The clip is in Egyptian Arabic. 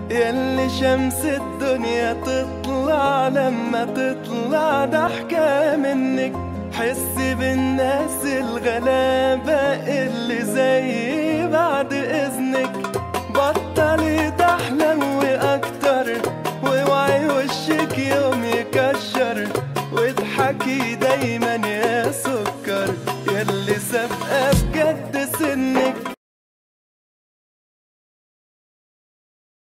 يلي شمس الدنيا تطلع لما تطلع ضحكة منك حس بالناس الغلابة اللي زي